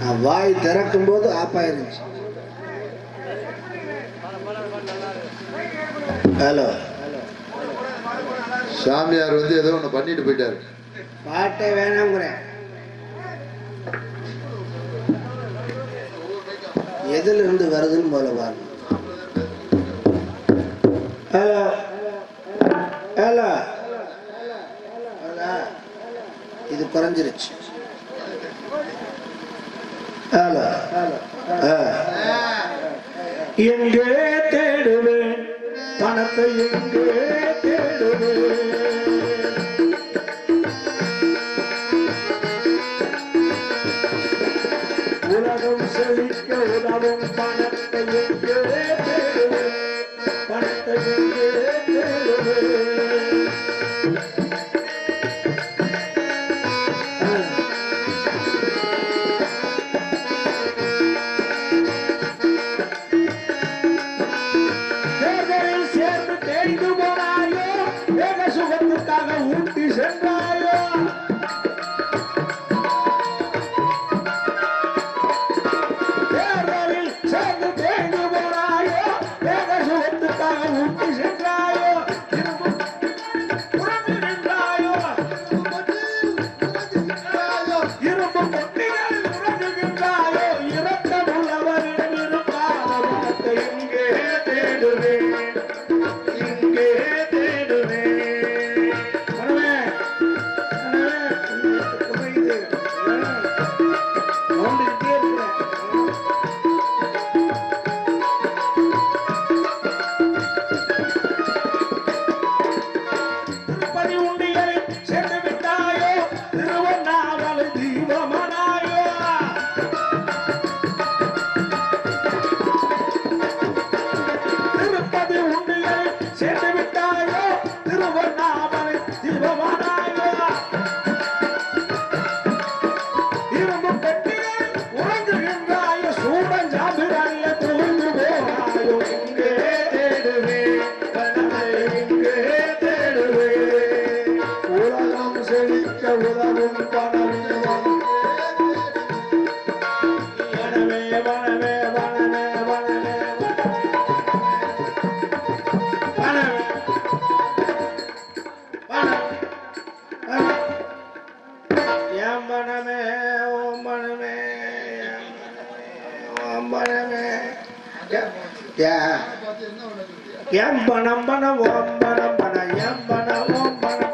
நான் வாய் திறக்கும் போது ஆப்பாயிருந்துச்சு ஹலோ சாமியார் வந்து ஏதோ ஒண்ணு பண்ணிட்டு போயிட்டாரு பாட்டே வேணாங்கிறேன் எதுல இருந்து வருதுன்னு முதல்ல பாருங்க ஹலோ ஹலோ ஹலோ இது குறைஞ்சிருச்சு ஹலோ எங்கே தேடுவேன் பணத்தை எங்கே தேடுவேன் உலகம் செழிக்க உதவும் பணத்தை எங்கே தேடுவேன் பணத்தை எங்கே தேடுவேன் தேர்தலில் சேர்ந்து தேய்ந்து போனாயோ வேக சுகத்துக்காக ஊட்டி சென்றாயோ தேர்தலில் சேர்ந்து தேய்ந்து போனாயோ வேக சுகத்துக்காக ஊட்டி சென்றாயோ திரும்ப உறங்கி நின்றாயோ இரும்பு கொட்டிகள் உறங்குகின்றாயோ இரக்கம் உள்ளவரிடம் இருக்காத பணத்தை இங்கே தேடுவேன் இங்கே தேடுவேன் மனமே, மனமே, கொஞ்சம் குறையுது. நோண்டிக்கிட்டே இருக்கிறேன். திருப்பதி உண்டியலில் சென்று விட்டாயோ திருவண்ணாமலை தீபமனாயோ திருப்பதி உண்டியலில் சென்று விட்டாயோ திருவண்ணாமலை தீபமனாயோ இரும்பு பெட்டிகள் உறங்குகின்றாயோ சூடன் சாம்பிராணிய தூங்கு போனாயோ இங்கே தேடுவேன் பணத்தை இங்கே தேடுவேன் உலகம் செழிக்க உதவும் பணம் வனமே வனமே வனமே வனமே வனமே வனமே என் மனமே ஓம் மனமே என் மனமே, ஓம் மனமே எ- எ- என் பணம் பணம் ஓம் பணம் பணம் என் பணம் ஓம் பணம்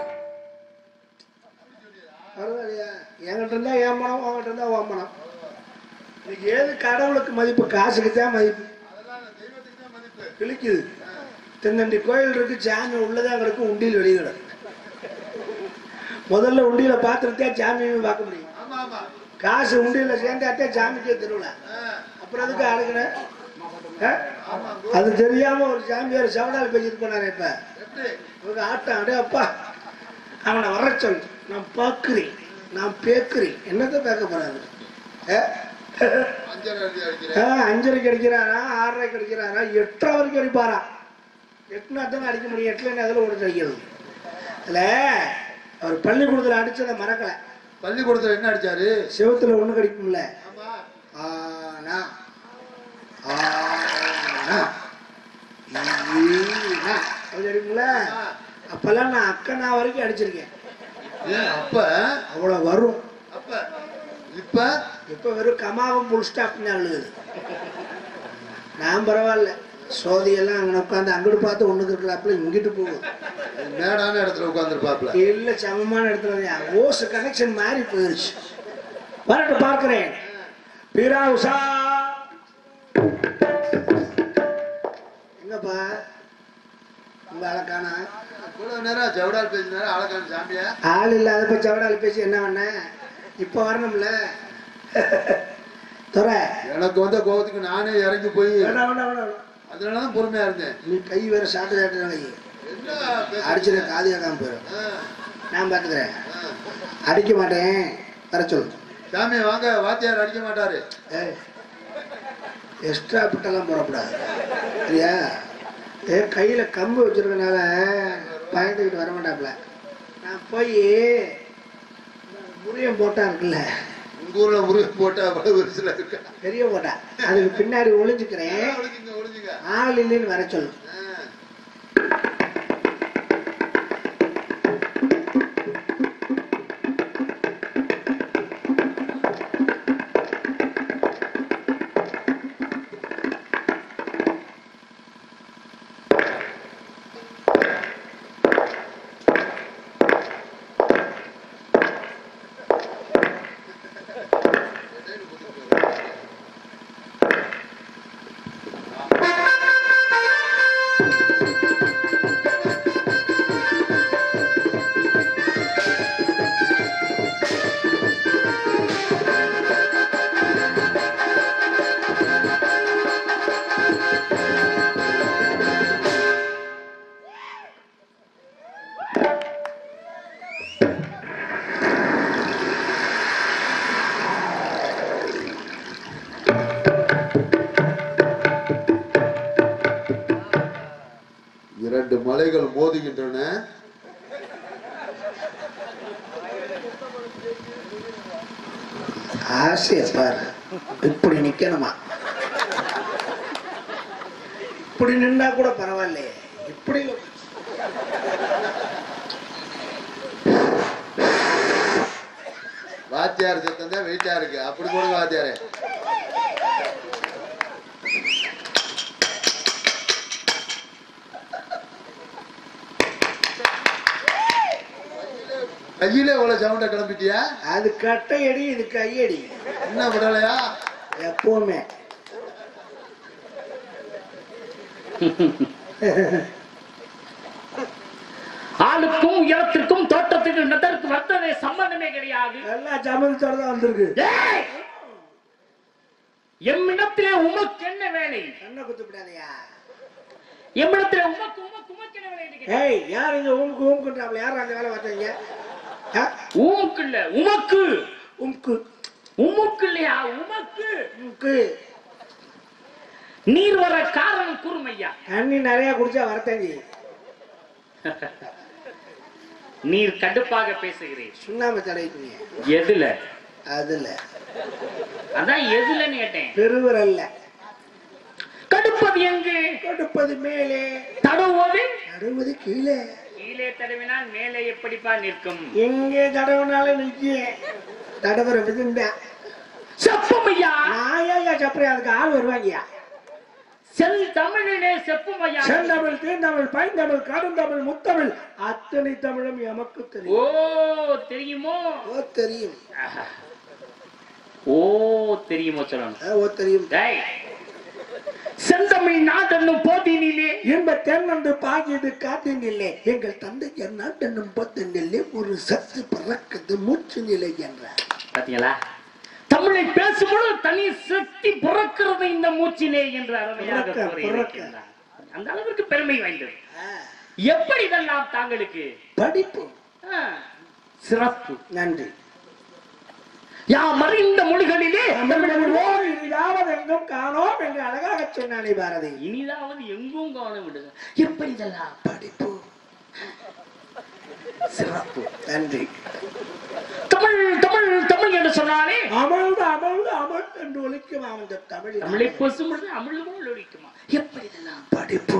பரவாயில்லையா என்கிட்ட இருந்தா என் பணம் உங்ககிட்ட இருந்தா ஓம் பணம் இன்னைக்கு ஏது கடவுளுக்கு மதிப்பு காசுக்கு தான் மதிப்பு கிழிக்குது தென்னண்டி கோயில் இருக்கு சாமி உள்ளதான் கிடக்கும் உண்டியில் வெளியே கிடக்கும் முதல்ல உண்டியில பார்த்துட்டே சாமியும் பார்க்க முடியும் ஆமா ஆமா காசு உண்டியில சேர்ந்தாட்டே சாமிக்கே திருவிழா அப்புறம் அதுக்கு அழுகின அது தெரியாம ஒரு சாமியார் சவடால் பேசிட்டு போனாரு இப்ப எப்படி இவங்க ஆட்டம் அடே அப்பா அவனை வர சொல் நான் பார்க்கிறேன் நான் பேக்குறேன் என்னத்த பேக்க போறாரு ஆ? அஞ்சரை எழுதி ஆ, அடிக்கிறேன் அஞ்சரைக்கு அடிக்கிறாரா ஆறரைக்கு அடிக்கிறாரா எட்டரை வரைக்கும் அடிப்பாரா எட்டுனா தானே அடிக்க முடியும் எட்டுல அதில் ஓடிச்சு அடிக்கிறது அதுல அவர் பள்ளிக்கூடத்தில் அடிச்சதை மறக்கலை பள்ளிக்கூடத்துல என்ன அடிச்சாரு செவத்துல ஒண்ணு கிடைக்கும்ல ஆமா ஆனா ஆனா ஈனா. அப்படி அடிக்கும்ல அப்பெல்லாம் நான் அக்கனா வரைக்கும் அடிச்சிருக்கேன் ஏன் அப்ப அவ்வளவு வரும் அப்ப இப்ப இப்ப வெறும் கமாவும் புல் ஸ்டாப் அழுகுது நான் பரவாயில்ல சோதியெல்லாம் அங்கே உட்காந்து அங்கிட்டு பார்த்து ஒண்ணுக்கு இருக்கலாப்புல இங்கிட்டு போகுது மேடான இடத்துல உட்காந்துருப்பாப்ல இல்ல சமமான இடத்துல ஓஸ் கனெக்ஷன் மாறி போயிருச்சு வரட்டு பார்க்கிறேன் பீரா உஷா எங்கப்பா உங்க ஆளக்கானா இவ்வளவு நேரம் ஜவுடால் பேசினாரு அழகான சாமியா ஆள் இல்லாதப்ப சவடால் பேசி என்ன பண்ண இப்ப வரணும்ல துறை எனக்கு வந்த கோபத்துக்கு நானே இறங்கி போய் வேணாம் வேணாம் வேணாம் வேணாம். அதனாலதான் பொறுமையா இருந்தேன் நீ கை வேற சாட்டு சாட்டு கை என்ன பேச- அடிச்சிட காது கேட்காம போயிடும் ஆ, நான் பார்த்துக்கிறேன் ஆ. அடிக்க மாட்டேன் வர சொல்லு சாமி வாங்க வாத்தியார் அடிக்க மாட்டாரு ஏய் எக்ஸ்ட்ரா பிட்டெல்லாம் போடக்கூடாது சரியா ஏ கையில் கம்பு வச்சிருக்கனால பயந்துக்கிட்டு வர மாட்டாப்புல நான் போய் முறியம் போட்டா இருக்குல்ல உங்க ஊர்ல முருகன் போட்டா அவ்வளவு விரிசல இருக்கா பெரிய போட்டா அதுக்கு பின்னாடி ஒளிஞ்சுக்கிறேன் ஒளிஞ்சுங்க ஒளிஞ்சுங்க ஆள் இல்லைன்னு வர சொல்லு ஆ. இரண்டு மலைகள் மோதுகின்றன ஆசைய பாரு இப்படி நிக்கணுமா இப்படி நின்னா கூட பரவாயில்லையே இப்படி வாத்தியார் சத்தம் தான் வெயிட்டா இருக்கு அப்படி போடுங்க வாத்தியாரே கையில இவ்வளவு சவுண்ட கிளம்பிட்டியா அது கட்டையடி இது கையடி என்ன விடலையா எப்பவுமே ஆளுக்கும் உயரத்திற்கும் தோட்டத்துக்கும் நிதற்கு வர்த்தனை சம்பந்தமே கிடையாது எல்லாம் சமந்தோட தான் வந்திருக்கு ஏய்! எம்மிடத்திலே உமக்கு என்ன வேலை கண்ணை குத்து விடாதயா எம்மிடத்திலே உமக்கு உமக்கு உமக்கு என்ன வேலை என்று கேட்டேன். ஏய் யார் இங்க உமுக்கு உமுக்குன்றாப்ல யார் அந்த வேலை பார்த்தீங்க உமக்கு இல்ல உமக்கு உமுக்கு உமக்கு இல்லையா உமக்கு உமுக்கு நீர் வர காரணம் கூறுமையா தண்ணி நிறைய குடிச்சா வரத்தங்கி நீர் கடுப்பாக பேசுகிறீர் சுண்ணாம்பு தடவிக்குங்க எதுல அதுல அதான் எதுலன்னு கேட்டேன் பெருவிரல்ல கடுப்பது எங்கு கொடுப்பது மேலே தடவுவது நடுவது கீழே கீழே தடவினால் மேலே எப்படிப்பா நிற்கும் எங்கே தடவுனாலும் நிக்க தடவுற விதுண்டா செப்புமையா நான் ஏன் சப்பரையா அதுக்கு ஆள் வருவாங்கயா செல் தமிழிலே செப்புமையா செந்தமிழ் தீந்தமிழ் பைந்தமிழ் கடுந்தமிழ் முத்தமிழ் அத்தனை தமிழும் எமக்கு ஓ தெரியும் தெரியுமோ ஓ தெரியும் ஆஹா. ஓ தெரியுமோ சொல்லணும் ஆ, ஓ தெரியும் டேய் செந்தமிழ் நாடென்னும் போதினிலே இன்ப தென்னந்து பாகியது காத்தினில்லே எங்கள் தந்தை நாட்டென்னும் பொத்தனில்லே ஒரு சத்து பறக்குது மூச்சு நிலை என்றார் பாத்தீங்களா தமிழை பேசும்பொழுது தனி சக்தி பிறக்கிறது இந்த மூச்சிலே என்று அருமையாக பிறக்க, கூறியிருக்கின்றார். அந்த அளவிற்கு பெருமை வாய்ந்தது ஆ, எப்படி இதெல்லாம் தாங்களுக்கு படிப்பு ஆ, சிறப்பு நன்றி யாம் அறிந்த மொழிகளிலே தமிழ் இதாவது எங்கும் காணோம் என்று அழகாக சொன்னானே பாரதி இனிதாவது எங்கும் காண விடுங்க எப்படி இதெல்லாம் படிப்பு சிறப்பு நன்றி தமிழ் தமிழ் தமிழ் என்று சொன்னாலே அமர்ந்து அமர்ந்து அமர்ந்து என்று ஒலிக்கும் அந்த தமிழ் தமிழை பேசும்பொழுது அமிழ் போல் ஒழிக்குமா எப்படி இதெல்லாம் படிப்பு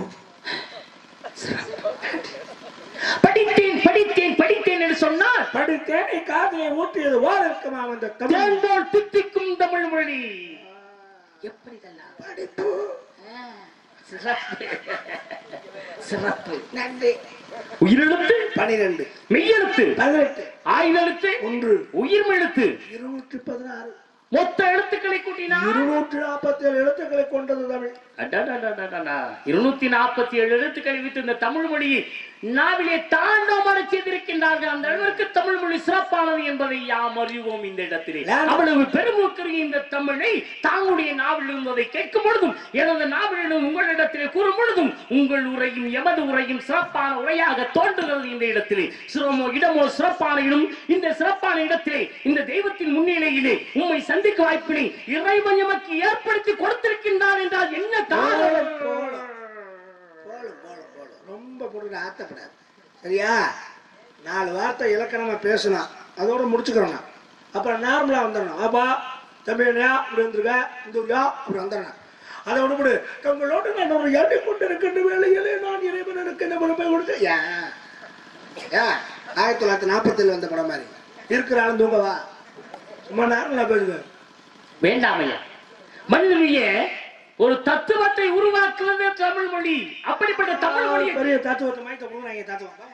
படித்தேன் படித்தேன் படித்தேன் என்று சொன்னால் படித்தேனை காதலை ஊற்றியது ஓர் இருக்குமா அந்த தமிழ் தேன் போல் தித்திக்கும் தமிழ் மொழி எப்படி இதெல்லாம் படிப்பு சிறப்பு சிறப்பு நன்றி உயிரெழுத்து பனிரெண்டு மெய்யெழுத்து பதினெட்டு ஆயுதெழுத்து ஒன்று உயிர்மெழுத்து இருநூற்றி பதினாறு மொத்த எழுத்துக்களை கூட்டினால் இருநூற்றி நாற்பத்தி ஏழு எழுத்துக்களை கொண்டது தமிழ் அடடடடடடா. இருநூத்தி நாற்பத்தி ஏழு எழுத்துக்களை வைத்து இந்த தமிழ் மொழியை நாவிலே தாண்டவமான செய்திருக்கின்றார்கள் அந்த அளவிற்கு தமிழ் மொழி சிறப்பானது என்பதை யாம் அறிவோம் இந்த இடத்திலே நான்- அவ்வளவு பெருமூக்கரிய இந்த தமிழை தாங்களுடைய நாவில் இருந்ததை கேட்கும் பொழுதும் எனது நாவிலிருந்து உங்களிடத்திலே கூறும் பொழுதும் உங்கள் உரையும் எமது உரையும் சிறப்பான உரையாக தோன்றுகிறது இந்த இடத்திலே சிரமோ இடமோ சிறப்பான இடம் இந்த சிறப்பான இடத்திலே இந்த தெய்வத்தின் முன்னிலையிலே உம்மை சந்திக்க வாய்ப்பினை இறைவன் எமக்கு ஏற்படுத்தி கொடுத்திருக்கின்றான் என்றால் என்ன காரணம் போலும் போலும் போலும் போலும் ரொம்ப போட்டு ஆத்தப்படாது சரியா நாலு வார்த்தை இலக்கணமா பேசணும் அதோட முடிச்சுக்கிறோம் நான் அப்புறம் நார்மலா வந்துடணும் அப்பா தம்பி என்னையா இப்படி வந்திருக்க இந்த ஊரியா அப்படி வந்துடணும் அதை விடுபடு தங்களோடு நான் ஒரு எண்ணி கொண்டு இருக்கின்ற வேலையிலே நான் இறைவன் எனக்கு என்ன பொறுப்பை கொடுத்து ஏன் ஏன் ஆயிரத்தி தொள்ளாயிரத்தி நாற்பத்தில் வந்த படம் மாதிரி இருக்கிற ஆளும் தூங்கவா சும்மா நார்மலா பேசுவேன் வேண்டாம் ஐயா மண்ணிலேயே ஒரு தத்துவத்தை உருவாக்குவது தமிழ் மொழி அப்படிப்பட்ட தமிழ் மொழி பெரிய தத்துவத்தை மயக்க கொடுக்குறாங்க தத்துவம்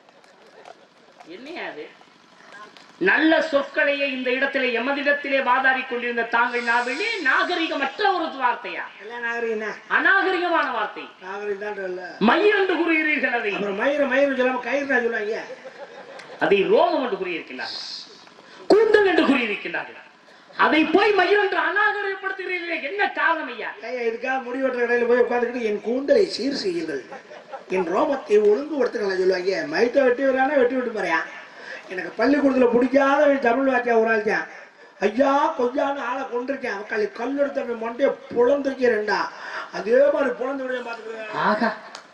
என்னையா அது நல்ல சொற்களையே இந்த இடத்திலே எமதிடத்திலே வாதாடி கொண்டிருந்த தாங்கள் நாவிலே நாகரிகமற்ற ஒரு வார்த்தையா எல்லாம் நாகரிகம் தான் அநாகரிகமான வார்த்தை நாகரிகம் தான் இல்ல மயிர் என்று கூறுகிறீர்கள் அதை அப்புறம் மயிர மயிர் சொல்லாம கயிறு தான் சொல்லுவாங்க அதை ரோமம் என்று கூறியிருக்கிறார்கள் கூந்தல் என்று கூறியிருக்கிறார்கள் அதை போய் மயிர் என்று அநாகரிகப்படுத்துகிறீர்களே என்ன காரணம் ஐயா ஐயா இதுக்காக முடிவெட்டுற கடையில் போய் உட்காந்துக்கிட்டு என் கூந்தலை சீர் செய்யுங்கள் என் ரோமத்தை ஒழுங்குபடுத்துக்கலாம் சொல்லுவாங்க மயத்தை வெட்டி வரானே வெட்டி விட்டு பாரியா எனக்கு பள்ளிக்கூடத்தில் பிடிக்காத ஒரு தமிழ் வாத்தியா ஒரு ஆள் தான் ஐயா கொய்யான்னு ஆளை கொண்டிருக்கேன் அவக்காளி கல் எடுத்து அவன் மண்டையை புலந்திருக்கேன் ரெண்டா அதே மாதிரி புலந்து விட பார்த்துக்கிறேன் ஆகா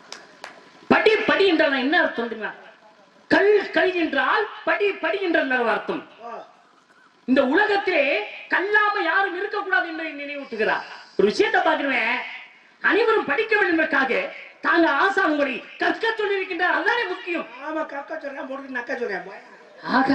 படி படி என்றால் என்ன அர்த்தம் தெரியுமா கல் கல் என்றால் படி படி என்ற அர்த்தம் இந்த உலகத்திலே கல்லாம யாரும் இருக்கக்கூடாது என்று நினைவூட்டுகிறார் ஒரு விஷயத்தை பார்க்கிறேன் அனைவரும் படிக்க வேண்டும் என்பதற்காக தாங்க ஆசா உங்களை கற்க சொல்லியிருக்கின்றார் அதுதானே முக்கியம் ஆமா கக்க சொல்றேன் போட்டு நக்க சொல்றேன் போய். ஆகா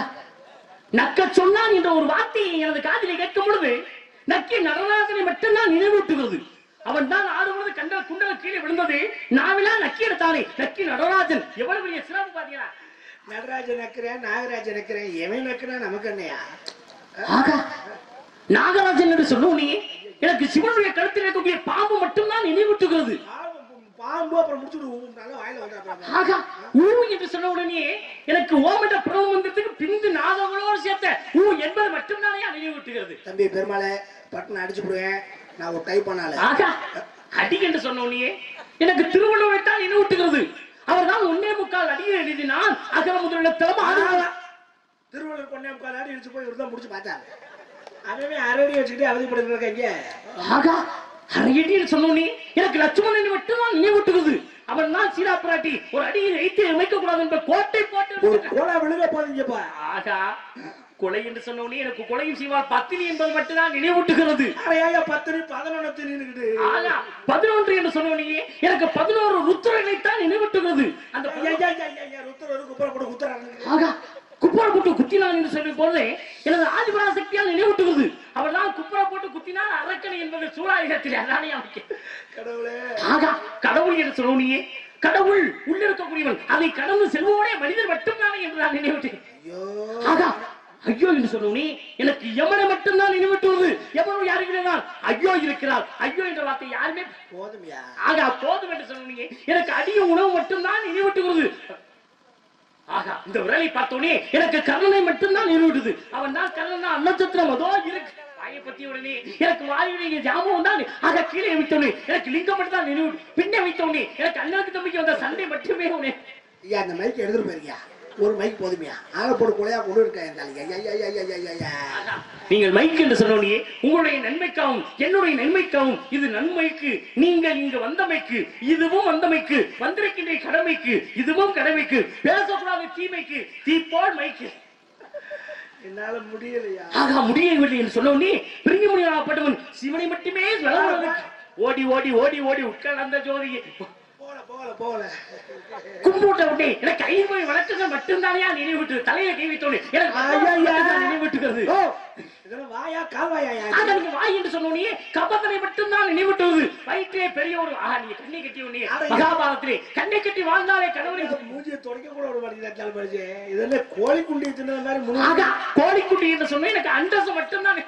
நக்க சொன்னான் என்ற ஒரு வார்த்தையை எனது காதிலே கேட்கும் பொழுது நக்கி நடராஜனை மட்டும்தான் நினைவூட்டுகிறது அவன் தான் ஆடுவது கண்ட குண்டல கீழே விழுந்தது நாவிலாம் நக்கி எடுத்தானே நக்கி நடராஜன் எவ்வளவு பெரிய சிறப்பு பாத்தீங்களா நடராஜன் நக்கிறேன் நாகராஜன் நக்கிறேன் எவன் நக்கிறேன் நமக்கு என்னையா ஆகா நாகராஜன் என்று சொல்லுவோம் நீ எனக்கு சிவனுடைய கழுத்தில் இருக்கக்கூடிய பாம்பு மட்டும்தான் நினைவூட்டுகிறது பாம்பு- பாம்பு அப்புறம் முடிச்சுட்டு நல்லா வாயில வந்தா ஆகா ஊ என்று சொன்ன உடனே எனக்கு ஓம் என்ற புறவு மந்திரத்துக்கு பிந்து நாதங்களோடு சேர்த்த ஊ என்பது மட்டும்தானே நினைவூட்டுகிறது தம்பி பெருமாளே பட்டன் அடிச்சு போடுவேன் நான் ஒரு டைப் பண்ணால ஆகா அடி என்று சொன்ன உடனே எனக்கு திருவள்ளுவரை தான் நினைவூட்டுகிறது அவர் தான் ஒன்னே முக்கால் அடியில் எழுதினான் அகர முதலிடத்திலும் ஆடுகிறார் திருவள்ளுவர் பொண்ணே முக்கால் அடி அடிச்சு போய் இவர் தான் முடிச்சு பார்த்தாரு அவன் அரடி வச்சுக்கிட்டு அவதிப்பட்டு இருக்காங்க ஆகா அரையடி என்று சொன்ன உடனே எனக்கு லட்சுமணன் மட்டும்தான் நினைவூட்டுகிறது அவன் தான் சீரா பிராட்டி ஒரு அடியில் வைத்து வைக்க கூடாது என்ற கோட்டை ஒரு போட்டு கோலா விழுக போதீங்கப்பா ஆகா கொலை என்று சொன்ன உடனே எனக்கு கொலையும் செய்வார் பத்தினி என்பது மட்டும்தான் நினைவூட்டுகிறது அரையா பத்து பதினொன்னு நின்றுக்கிட்டு ஆகா பதினொன்று என்று சொன்ன உடனே எனக்கு பதினோரு ருத்ரனை தான் நினைவூட்டுகிறது அந்த ஐயா, ஐயா, ஐயா, ஐயா, ஐயா, ருத்தர் குப்புற போட்டு குத்துறாங்க ஆகா குப்புற போட்டு குத்தினான் என்று சொல்லும் போது எனது ஆதிபராசக்தியால் நினைவூட்டுகிறது அவர் தான் குப்புற போட்டு குத்தினார் அரக்கனை என்பது சூழாயுகத்தில் அதானே அவனுக்கு கடவுளே ஆகா கடவுள் என்று சொல்லுவனியே கடவுள் உள்ளிருக்கக்கூடியவன் அதை கடந்து செல்வோனே மனிதர் மட்டும்தானே என்று நான் நினைவுட்டேன் ஐயோ ஆகா ஐயோ என்று சொன்னோனே எனக்கு யமனை மட்டும்தான் நினைவிட்டுவது எவனும் யாருக்கிறார் ஐயோ இருக்கிறார் ஐயோ என்ற வார்த்தை யாருமே போதுமையா ஆகா போதும் என்று சொன்னீங்க எனக்கு அடிய உணவு மட்டும்தான் நினைவூட்டுகிறது ஆகா இந்த விரலை பார்த்தோனே எனக்கு கர்ணனை மட்டும்தான் நினைவூட்டுது அவன் தான் கர்ணன் தான் அன்னச்சத்திரம் அதோ இருக்கு வாயை பத்தி உடனே எனக்கு வாயுடைய ஜாமம் தான் ஆக கீழே வைத்தோனே எனக்கு லிங்கம் மட்டும் தான் நினைவு பின்னே வைத்தோனே எனக்கு அண்ணனுக்கு தம்பிக்கு வந்த சண்டை மட்டுமே உனே ஐயா அந்த மைக் எடுத்துட்டு போயிருக்கியா ஒரு மைக் போதுமையா ஆளை போட்டு கொலையா கொண்டு இருக்கா என் தலைக்கு ஐயா ஐயா ஐயா ஐயா ஐயா ஐயா ஆகா, நீங்கள் மைக்கு என்று சொன்னோனே உங்களுடைய நன்மைக்காகவும் என்னுடைய நன்மைக்காகவும் இது நன்மைக்கு நீங்கள் இங்கு வந்தமைக்கு இதுவும் வந்தமைக்கு வந்திருக்கின்ற கடமைக்கு இதுவும் கடமைக்கு பேசக்கூடாத தீமைக்கு தீப்போல் மைக்கு என்னால முடியலையா ஆகா முடியவில்லை என்று சொன்னோனே பிரிங்க முடியாதப்பட்டவன் சிவனை மட்டுமே வளர்வதற்கு ஓடி ஓடி ஓடி ஓடி உட்கார்ந்த அந்த ஜோதியை போல போல போல கும்பிட்ட உடனே எனக்கு ஐந்து வழக்குகள் மட்டும்தானே நினைவிட்டு தலையில கை வைத்தோனே எனக்கு ஐயா, ஐயா. மட்டும்தான் நினைவிட்டுகிறது ஓ இதெல்லாம் வாயா கால்வாயா ஆக நீங்க வாய் என்று சொன்னோனே கபதனை மட்டும்தான் நினைவிட்டுவது வயிற்றே பெரிய ஒரு ஆஹா நீங்க கண்ணை கட்டி உடனே அட, மகாபாரத்திலே கண்ணை கட்டி வாழ்ந்தாலே கடவுளை மூஞ்சியை தொடக்க கூட ஒரு மாட்டேங்குது படிச்சு இதெல்லாம் கோழி குண்டி தின்ன மாதிரி ஆகா முழு கோழிக்குட்டி என்று சொன்னேன் எனக்கு அண்டசம் மட்டும்தான்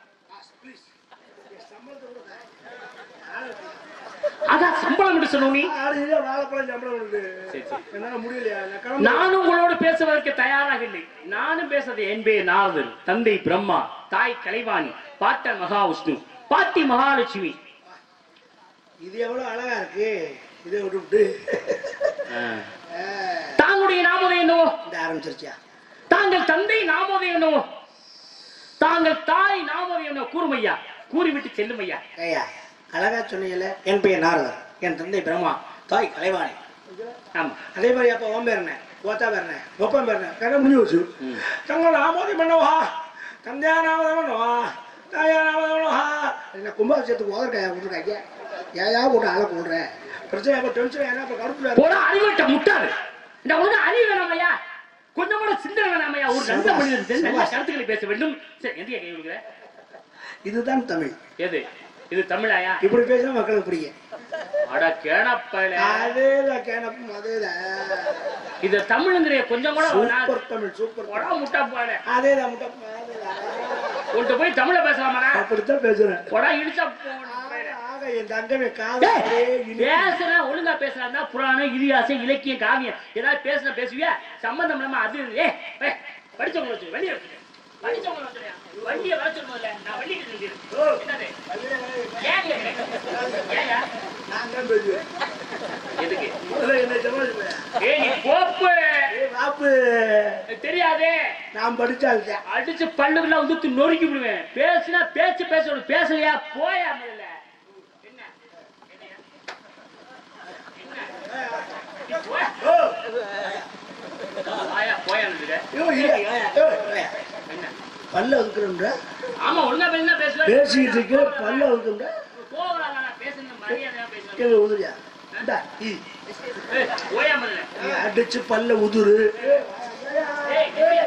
ஆகா சம்பளம் என்று சொன்னோனே ஆளுங்க வாழைப்பழம் சம்பளம் உண்டு என்னால முடியலையா நான் கிளம்புறேன். நானும் உங்களோடு பேசுவதற்கு தயாராக இல்லை நானும் பேசுறது என் பேர் நாரதன் தந்தை பிரம்மா தாய் கலைவாணி பாட்டன் மகாவிஷ்ணு பாட்டி மகாலட்சுமி இது எவ்வளவு அழகா இருக்கு இதை விட்டு தாங்களுடைய நாமோதயம் என்னவோ இந்த ஆரம்பிச்சிருச்சியா தாங்கள் தந்தை நாமோதயம் என்னவோ தாங்கள் தாய் நாமோதயம் என்னவோ கூறுமையா கூறிவிட்டு செல்லும் ஐயா ஐயா அழகா சொன்னீங்கல்ல என் பெயர் நாரதர் என் தந்தை பிரம்மா தாய் கலைவாணி ஆமா அதே மாதிரி அப்ப ஓம் பேர் என்ன ஓத்தா பேர் என்ன ஒப்பம் பேர் என்ன கடை முடிஞ்சு வச்சு தங்களோட ஆமோதி பண்ணவா கந்தியானாவதவனோ தாயானாவதவனோ என்ன கும்பாபிஷேகத்துக்கு ஓதற்காயா கொடுத்துருக்காங்க ஏயா போட்டு ஆளை கொள்ற பிரச்சனை இப்போ டென்ஷன் ஏன்னா இப்போ கருப்புல போடா அறிவிட்ட முட்டாள் இந்த உனக்கு அறிவு வேணாமையா கொஞ்சம் கூட சிந்தனை வேணாமையா ஒரு நல்ல சபாஷ், மனிதன் தெரிந்த நல்ல சபாஷ். கருத்துக்களை பேச வேண்டும் சரி எந்த கை கொடுக்குற இதுதான் தமிழ் எது இது தமிழாயா இப்படி பேசினா மக்களுக்கு பிடிக்கும் அட கேனப்பல அதேதான் கேனப்பும் அதேதான் இது தமிழுங்கிற கொஞ்சம் கூட நான் சூப்பர் தமிழ் சூப்பர் போடா முட்டா போல அதேதான் முட்டை அதேதான் உன்கிட்ட போய் தமிழ பேசலாமாடா அப்படித்தான் பேசுறேன் போடா இடிச்சா போன ஆக என் தங்கமே காதல் பேசுறேன் ஒழுங்கா பேசுறான்னா புராணம் இதிகாசம் இலக்கியம் காவியம் ஏதாவது பேசுனா பேசுவியா சம்பந்தம் இல்லாம அது ஏ படிச்சவங்க வச்சு வெளியே வச்சு படிச்சவங்க வச்சு வண்டியை வர சொல்லுவோம்ல நான் வண்டி என்னது ஏன் கேக்குறேன்? ஏன்யா? நான் தான் பேசுவேன் எதுக்கு முதல்ல என்ன சமாளி ஏய் நீ கோப்பு பாப்பு தெரியாதே நான் படிச்சால் அடிச்சு பல்லுக்குள்ள வந்து நொறுக்கி விடுவேன் பேசுனா பேச்சு பேசணும் பேசலையா போயா முதல்ல என்ன என்னையா? என்ன? நீ போயா? வாயா, போயான்னுதுங்க. என்ன? பல்ல ஒதுக்குறோம்ன்ற ஆமா ஒழுங்கா பேசினா பேசுவேன் பேசிக்கிட்டு இருக்க பல்ல ஒதுக்குறோம்ன்ற போகலாம் நான் பேசுன மரியாதையா பேசுவேன் கீழே உதுறியா இந்தா, ஈ. ஏய், போயா முதல்ல நீ அடிச்சு பல்ல உதுரு ஏய், எப்படியா?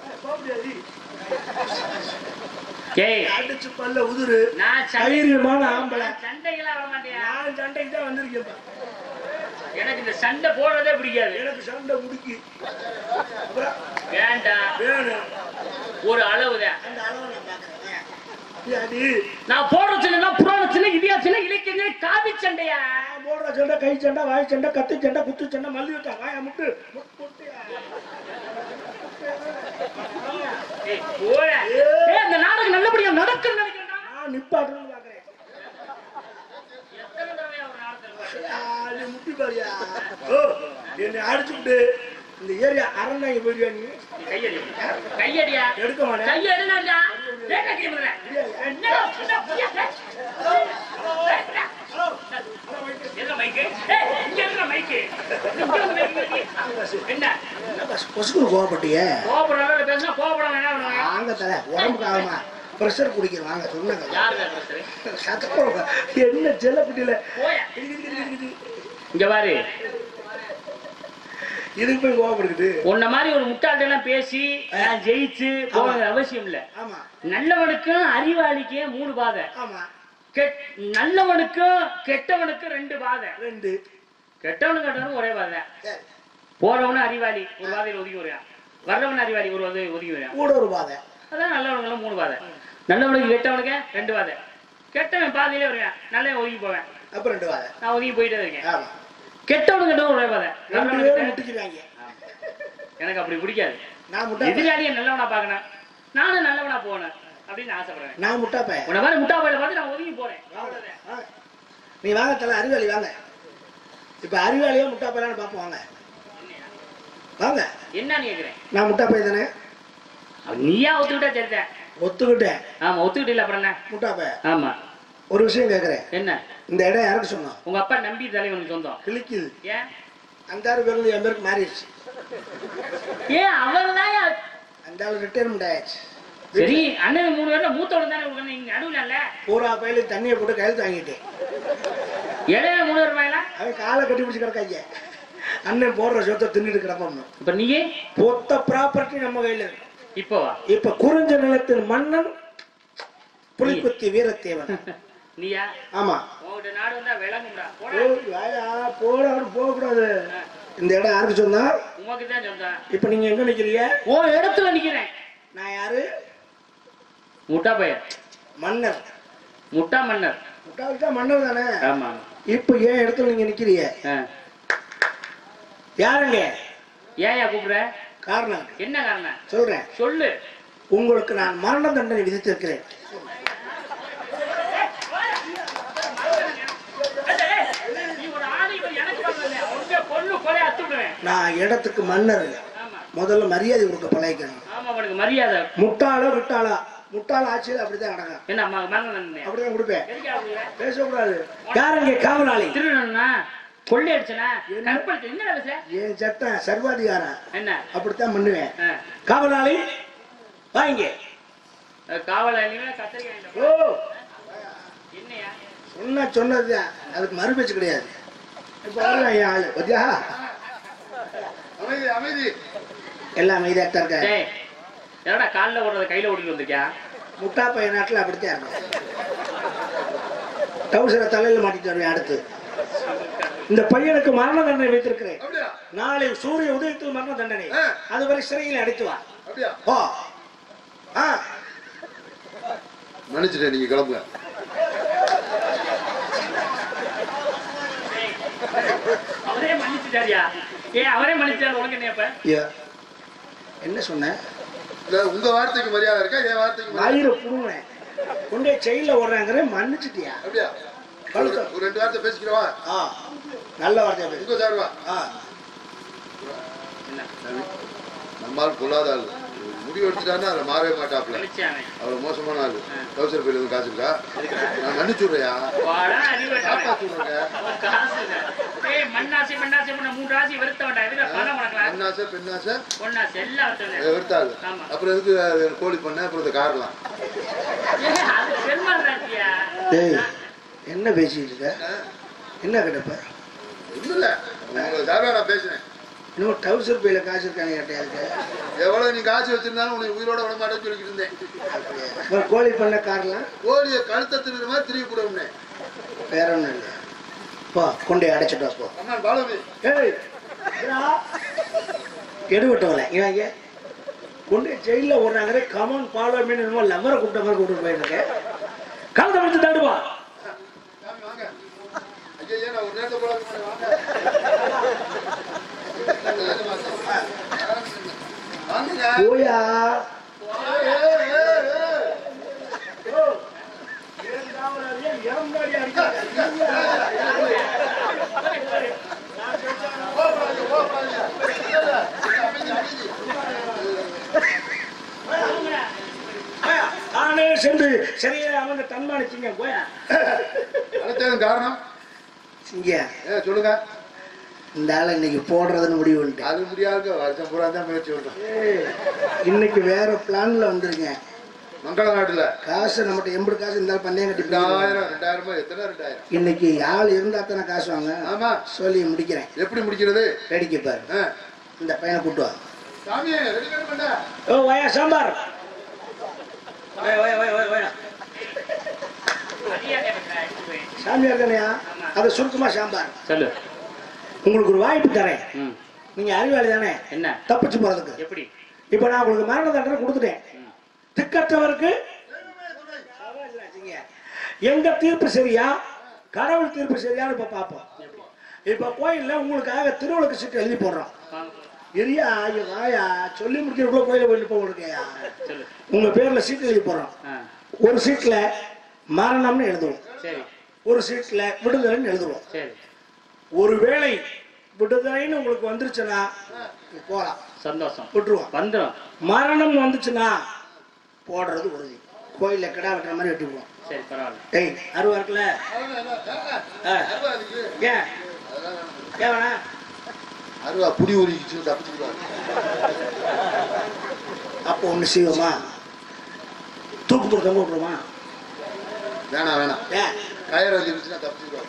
ஏய், அடிச்சு பல்ல உதுரு நான் சண்டை- தைரியமான ஆம்பளை நான் சண்டைக்கெல்லாம் வர மாட்டேன் நான் சண்டைக்கு தான் வந்திருக்கேன் எனக்கு இந்த சண்டை போடுறதே பிடிக்காது எனக்கு சண்டை முடிக்கு அப்புறம் வேண்டாம் வேணும் ஒரு அளவுதான் அந்த அளவை நான் பார்க்கறேன் நீ அடி நான் போடுற சின்ன புராண சின்ன இதிகாசம் இலக்கியங்கள் காவி சண்டையா நான் போடுற சண்டை கை சண்டை வாய் சண்டை கத்தி சண்டை குத்து சண்டை மல்லி வச்சா வாய முட்டு முட்டு, முட்டு. ஏய், போடா. ஏய், அந்த நாடகம் நல்லபடியா நடக்கும்னு நினைக்கிறேன்டா. நான் நிப்பாட்டுன்னு பார்க்கறேன் எத்தனை தடவையா ஒரு நாடகத்தை பாரு. ஆ, நீ முட்டி பாரியா ஓ என்னை அடிச்சுட்டு இந்த ஏரியா அரண்நாயகி போயிடுவா நீ நீ கையடி. கையடியா எடுக்க மாட்டேன் கையடினாண்டா. ஏன் கையடி முதல்ல? என்னடா, என்ன புரியா? எங்க மைக்கு? ஏய், இங்க இருக்கிற மைக்கு. இங்க வந்து மைக்கு வைக்க. என்ன கொசுக்கு கோவப்பட்டியே கோபுரம் பேசினா கோபுரம் என்ன பண்ணுவாங்க வாங்க தல உடம்புக்கு ஆகுமா ப்ரெஷர் குடிக்க வாங்க சொன்னாங்க யாரு பேசுறது சத்தம் என்ன செல்லக்குட்டியில போயா இங்க பாரு இதுக்கு போய் கோவப்படுக்குது உன்ன மாதிரி ஒரு முட்டாள்கிட்ட எல்லாம் பேசி நான் ஜெயிச்சு போக அவசியம் இல்ல ஆமா நல்லவனுக்கும் அறிவாளிக்கும் மூணு பாதை ஆமா கெட் நல்லவனுக்கும் கெட்டவனுக்கும் ரெண்டு பாதை ரெண்டு கெட்டவனு கெட்டவனும் ஒரே பாதை சரி. போறவனும் அறிவாளி ஒரு பாதையில் ஒதுக்கி வருவான் வர்றவன் அறிவாளி ஒரு பாதை ஒதுக்கி வருவான் கூட ஒரு பாதை அதான் நல்லவனுக்கு மூணு பாதை நல்லவனுக்கு கெட்டவனுக்கு ரெண்டு பாதை கெட்டவன் பாதையிலே வருவேன் நல்லவன் ஒதுக்கி போவேன் அப்ப ரெண்டு பாதை நான் ஒதுக்கி போயிட்டே இருக்கேன் ஆமா கெட்டவனுக்கு கெட்டவன் ஒரே பாதை ரெண்டு நல்லவனுக்கு பேரும் கெட்டவன் முட்டிக்கிறாங்க எனக்கு அப்படி பிடிக்காது நான் முட்டா எதிராளியை நல்லவனா பார்க்கணும் நானும் நல்லவனா போகணும் அப்படின்னு ஆசைப்படுறேன் நான் முட்டா பையன் உன்ன மாதிரி முட்டா பையில பார்த்து நான் ஒதுங்கி போறேன் அவ்வளவுதான். ஆ. நீ வாங்க தல அறிவாளி வாங்க இப்ப அறிவாளியா முட்டா பையலான்னு பார்ப்போம் வாங்க வாங்க என்னன்னு கேக்குறேன் நான் முட்டா பையன் தானே அவன் நீயா ஒத்துக்கிட்டா சரிதான் ஒத்துக்கிட்டேன் ஆமா ஒத்துக்கிட்டு அப்புறம் என்ன முட்டா பையன் ஆமா ஒரு விஷயம் கேக்குறேன் என்ன இந்த இடம் யாருக்கு சொன்னோம் உங்க அப்பா நம்பி தலைவனுக்கு சொந்தம் கிழிக்குது ஏன் அந்த ஆறு பேருந்து என் பேருக்கு மாறிடுச்சு ஏன் அவர் தான் அந்த ஆள் ரிட்டையர்மெண்ட் ஆயிடுச்சு சரி அண்ணன் மூணு பேர்ல மூத்தவன் தானே உங்களுக்கு நீங்க நடுவில் இல்ல பூரா பயில தண்ணியை போட்டு கையெழுத்து வாங்கிட்டேன் இடையில மூணு பேர் மேல அவன் காலை கட்டி பிடிச்சி கிடக்காங்க அண்ணன் போடுற சொத்தை தின்னுட்டு கிடப்போம் இப்ப நீயே மொத்த ப்ராப்பர்ட்டி நம்ம கையில இருக்கு இப்போ வா இப்ப குறிஞ்ச நிலத்தின் மன்னன் புலிக்குத்தி வீரத்தேவன் நீயா ஆமா உங்ககிட்ட நாடு வந்தா விளங்கும்டா போடா ஓ, வாயா, போடா அவரு போக கூடாது இந்த இடம் யாருக்கு சொன்னா உமக்கு தான் சொந்தம் இப்ப நீங்க எங்க நிக்கிறீங்க உன் இடத்துல நிக்கிறேன் நான் யாரு முட்டா பையன் மன்னர் முட்டா மன்னர் முட்டாள் தான் மன்னர் தானே ஆமா இப்ப ஏன் இடத்துல நீங்க நிக்கிறீங்க ஆ. யாருங்க ஏன்யா கூப்பிடுற காரணம் என்ன காரணம் சொல்றேன் சொல்லு உங்களுக்கு நான் மரண தண்டனை விதித்திருக்கிறேன் நீ ஒரு ஆளை இப்ப எனக்கு பண்ணல உங்க பொண்ணு கொலை அத்து விடுவேன் நான் இடத்துக்கு மன்னர் ஆமா முதல்ல மரியாதை கொடுக்க பழகிக்கணும் ஆமா உனக்கு மரியாதை முட்டாளோ விட்டாளா முட்டாள ஆட்சியில் அப்படிதான் நடக்கும் என்ன அம்மா மரணம் அப்படிதான் கொடுப்பேன் எதுக்கு அப்படிங்கிற? பேசக்கூடாது யாருங்க காவலாளி திருடனா கொள்ளை அடிச்சனா கற்பழிச்சு என்ன பேச என் சட்டம் சர்வாதிகாரம் என்ன அப்படித்தான் பண்ணுவேன் ஆ. காவலாளி வாங்க காவலாளிகளா கத்திரிக்காய் ஓ என்னையா சொன்ன சொன்னதுதான் அதுக்கு மறுபேச்சு கிடையாது இப்போ வரலாம் என் ஆளு பத்தியா அமைதி அமைதி எல்லாம் மைதாத்தான் இருக்காரு டேய் என்னடா கால்ல ஓடுறத கையில ஓடிட்டு வந்திருக்கியா முட்டா பையன் நாட்டில் அப்படித்தான் இருக்கும் டவுசரை தலையில் மாட்டிட்டு வருவேன் அடுத்து இந்த பையனுக்கு மரண தண்டனை வைத்திருக்கிறேன் அப்படியா நாளை சூரிய உதயத்தில் மரண தண்டனை ஆ. அதுவரை சிறையில் அடைத்து வா அப்படியா ஓ ஆ மன்னிச்சிட்டேன் நீங்க கிளம்புங்க அவரே மன்னிச்சுட்டாரியா ஏ அவரே மன்னிச்சாரு உனக்கு என்ன இப்ப ஐயா, என்ன சொன்ன இல்ல உங்க வார்த்தைக்கு மரியாதை இருக்கா என் வார்த்தைக்கு மரியாதை வயிறு புடுங்கினேன் கொண்டே செயலில் ஓடுறாங்கிற மன்னிச்சிட்டியா அப்படியா கழுத்து. ஒரு ரெண்டு வார்த்தை பேசிக்கிறவா ஆ நல்ல வார்த்தையா பேசு உங்க சார்வா ஆ என்ன நம்மால் கொள்ளாத ஆள் முடிவு எடுத்துட்டாருன்னா அதுல மாறவே மாட்டாப்ல மன்னிச்சானே அவ்வளவு மோசமான ஆளு கௌசர் பையில எதுவும் காசு இருக்கா நான் மன்னிச்சுடுறியா வாடா அறிவட்டவன் காப்பாத்துடுங்க அவன் காசு இல்ல. ஏய் மண்ணாசி மண்ணாசி பண்ண மூன்று ராசி வெறுத்த வேண்டாம் எதுக்கு பணம் உனக்கு பெண்ணாசை பெண்ணாசை ஒன்னாசி எல்லாம் வெறுத்தவனே. வெறுத்தாள் ஆமா. அப்புறம் எதுக்கு அது கோழி பண்ண அப்புறம் இந்த காரலாம் ஏய், அது பெருமாள் ராசியா டேய் என்ன பேசிட்டு இருக்க என்ன கிடப்ப ஒண்ணும் இல்ல உங்களை சார்பா நான் பேசுறேன் இன்னும் டவுசர் பையில காசு இருக்காங்க கேட்டேன் அதுக்கு எவ்வளவு நீ காசு வச்சிருந்தாலும் உன்னை உயிரோட விட மாட்டேன்னு சொல்லிக்கிட்டு இருந்தேன் அப்புறம் கோழி பண்ண காரெல்லாம் கோழியை கழுத்தை திருடுற மாதிரி திரும்பி கூட உடனே வேற ஒன்றும் இல்லை போ கொண்டே அடைச்சிட்டு வா, போ அண்ணா பாலவி ஏய் எடுபட்டவல இவன் இங்க கொண்டு ஜெயிலில் ஓடுறாங்க கமன் பாலோ மீன் என்னமோ லவ்வரை கூப்பிட்ட மாதிரி கூப்பிட்டு போயிருக்கேன் கலந்த முடிச்சு தடுவா சாமி வாங்க ஐயா நான் ஒரு நேரத்தை போல வாங்க வாங்க போயா நானே சென்று சரியா அவங்க தன்மானிச்சிங்க போயா அழைத்ததன் காரணம் சிங்கியா ஏ சொல்லுங்க இந்த ஆளை இன்னைக்கு போடுறதுன்னு முடிவு பண்ணிட்டேன் அது முடியாது வருஷம் பூரா தான் முயற்சி பண்றோம் ஏய், இன்னைக்கு வேற பிளான்ல வந்துருங்க மங்கள நாட்டுல காசு நம்மகிட்ட எண்பது காசு இருந்தாலும் பந்தயம் கட்டி போயிடுவோம். ரெண்டாயிரம் ரெண்டாயிரமா எத்தனை ரெண்டாயிரம் இன்னைக்கு ஆள் இருந்தா தானே காசு வாங்க ஆமா சொல்லி முடிக்கிறேன் எப்படி முடிக்கிறது வேடிக்கை பாரு ஆ. இந்த பையனை கூட்டு வா சாமி ரெடி பண்ண ஓ வயா சாம்பார் வயா வயா வயா வயா வயா அதிகா கேட்கறேன், எடுத்து போய். சாமியார் தானையா அதை சுருக்கமா சாம்பார் சொல்லு உங்களுக்கு ஒரு வாய்ப்பு தரேன் ம். நீங்க அறிவாளி தானே என்ன தப்பிச்சு போறதுக்கு எப்படி இப்ப நான் உங்களுக்கு மரண தண்டனை கொடுத்துட்டேன் திக்கற்றவருக்கு எங்க தீர்ப்பு சரியா கடவுள் தீர்ப்பு சரியான்னு இப்ப பார்ப்போம் இப்ப கோயில்ல உங்களுக்காக திருவிளக்கு சீட்டு எழுதி போடுறோம் வாங்க. எரியா ஐயோ வாயா சொல்லி முடிக்கிறதுக்குள்ள கோயில போயிட்டு போக சொல்லு உங்க பேர்ல சீட்டு எழுதி போடுறோம் ஆ, ஒரு சீட்ல மரணம்னு எழுதுவோம் சரி ஒரு சீட்ல விடுதலைன்னு எழுதுவோம் சரி ஒருவேளை விடுதலைன்னு உங்களுக்கு வந்துருச்சுன்னா நீ போலாம் சந்தோஷம் விட்டுருவோம் வந்துடும் மரணம் வந்துச்சுன்னா போடுறது உறுதி கோயில்ல கிடா வெட்டுற மாதிரி வெட்டிடுவோம் சரி பரவாயில்ல ஏய் அருவா இருக்குல்ல ஆ, ஏன் ஏன் வேணா அருவா புடி ஊறிக்கிச்சு தப்பிச்சுக்கிறாரு அப்போ ஒண்ணு செய்வோமா தூக்கு போட்டு தொங்க விட்டுருமா வேணாம் வேணாம் ஏன் கயிறு இருந்துச்சுன்னா தப்பிச்சுக்கிறாரு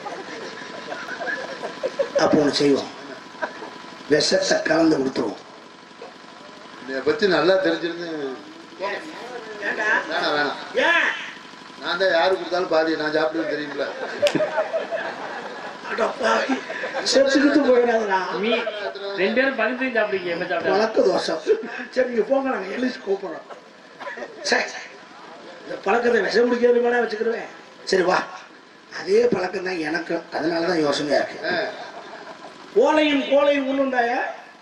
அப்போ ஒண்ணு செய்வோம் விஷத்தை கலந்து கொடுத்துருவோம் என்னை பத்தி நல்லா தெரிஞ்சிருந்து ஏண்டா வேணாம் வேணாம் ஏன் நான் தான் யாரு கொடுத்தாலும் பாதி நான் சாப்பிடுவேன் தெரியுங்களா அடப்பாவி செத்துக்கிட்டு போயிடாதுடா மீ ரெண்டு பேரும் பகிர்ந்து சாப்பிடுங்க என்ன சாப்பிட்டா பழக்க தோஷம் சரி நீங்க போங்க நாங்க எழுதி கூப்பிடுறோம் சரி இந்த பழக்கத்தை விஷம் முடிக்கிறது மேலே வச்சுக்கிடுவேன் சரி வா அதே பழக்கம் தான் எனக்கு அதனால தான் யோசனையா இருக்கு ஆ. கோலையும் கோலையும் ஒண்ணுண்டாய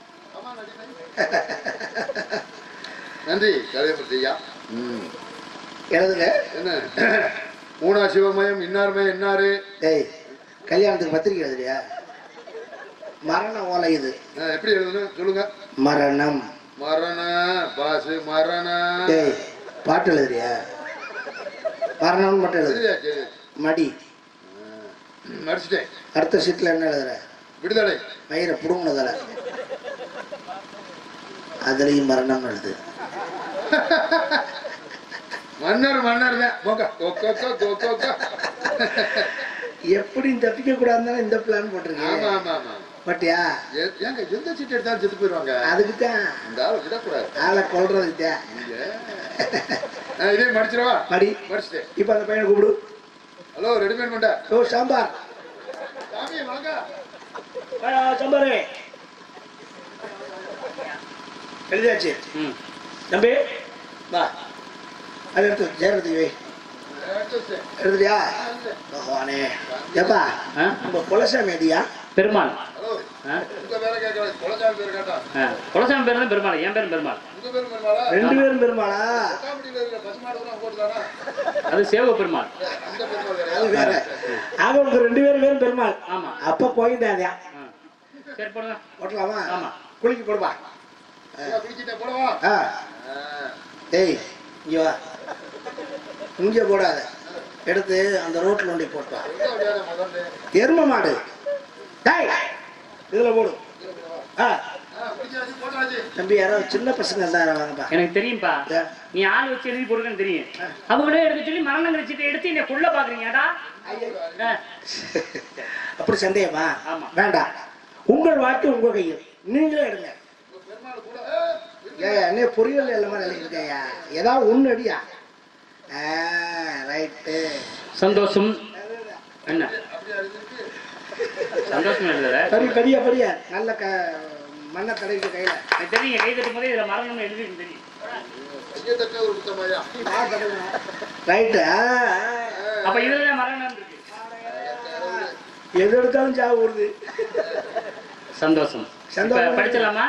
நன்றி கலையமூர்த்தி ஐயா ம். எழுதுங்க என்ன மூணா சிவமயம் இன்னாருமே இன்னாரு டேய் கல்யாணத்துக்கு பத்திரிக்கை எழுதுறியா மரண ஓலை இது ஆ, எப்படி எழுதணும் சொல்லுங்க மரணம் மரண பாசு மரண டேய் பாட்டு எழுதுறியா மரணம்னு மட்டும் எழுது சரியா சரி மடி மடிச்சிட்டேன் அடுத்த சீட்ல என்ன எழுதுற விடுதலை மயிரை புடுங்கினதில் அதுலேயும் மரணம் எழுது மன்னர் மன்னர் தான் போங்க கொக்கோ கொக்கோ கொக்கோ எப்படி தப்பிக்க கூடாதுன்னு இந்த பிளான் ஆமா போட்டிருக்கேன் ஆமா ஆமா பட்டியா ஏ- ஏங்க எந்த சீட் எடுத்தாலும் செத்து போயிருவாங்க அதுக்கு தான் இந்த ஆளை விடக்கூடாது ஆளை கொல்றதுக்கு தான் நீங்க நான் இதே மடிச்சிடவா மடி மடிச்சிட்டேன் இப்ப அந்த பையனை கூப்பிடு ஹலோ ரெடிமேட் பண்ண ஓ சாம்பார் சாமி வாங்க ஆ, சாம்பார் எழுதியாச்சு ம். தம்பி வா அது எடுத்து ஜெயரத்துக்கு வை எடுத்து எடுத்துட்டியா பகவானே ஏப்பா ஆ? உங்க குலசாமி அடியா பெருமாள் ஹலோ ஆ? உங்க பேரை கேட்கல குலசாமி பேர் கேட்டா ஆ. குலசாமி பேர் தான் பெருமாள் என் பேரும் பெருமாள் உங்க பேர் பெருமாளா ரெண்டு பேரும் பெருமாளா கொட்டாம்பட்டியில இருக்கிற பசுமாடு தான் போட்டுதானா அது சேவ பெருமாள் அந்த பெருமாள் அது வேறயா? வேற ஆக உங்க ரெண்டு பேரும் பேரும் பெருமாள் ஆமா அப்ப கோயிந்தாதியா ஆ. சரி போடுங்க ஓட்டலாமா ஆமா. குளிக்க போடுவா ஏங்க, குளிச்சிட்டே போடவா ஆ ஆ. டேய் இங்க வா இங்க போடாத எடுத்து அந்த ரோட்ல ஒண்டி போட்டா எங்க வண்டியாத முதல்ல எரும மாடு டேய் இதுல போடு ஆ ஆ, குளிச்சாச்சு, போட்டாச்சு. தம்பி யாரோ சின்ன பசங்க இருந்தா வாங்கப்பா எனக்கு தெரியும்பா ஏ, நீ ஆள் வச்சு எழுதி போடுங்கன்னு தெரியும் அவங்களே எடுக்க சொல்லி மரணம் கழிச்சிட்டு எடுத்து என்னை கொல்ல பாக்குறீங்கடா ஆ. அப்படி சந்தேகமா ஆமா. வேண்டாம் உங்கள் வாக்கு உங்க கையில் நீங்களே எடுங்க உங்க பெருமாள் கூட ஏ, இருக்கு. ஏய் என்ன பொரியல் எல்லாமே நினைக்கிறியா ஏதாவது ஒண்ணு அடியா ஆ ரைட்டு சந்தோஷம் என்ன அப்படியா இருக்கு? சந்தோஷம் இல்ல பெரிய பெரிய பெரிய நல்ல க மண்ணை தடவிட்டு கையில எனக்கு தெரியும் கை தட்டும் போதே இதுல மரணம்னு எழுதி தெரியும் கையை தட்ட ஒரு குத்தமாயா? ரைட்டு அப்ப இதுல மரணம் இருக்கு எது எடுத்தாலும் சாவு வருது சந்தோஷம் சந்தோஷம். இப்ப படிச்சிடலாமா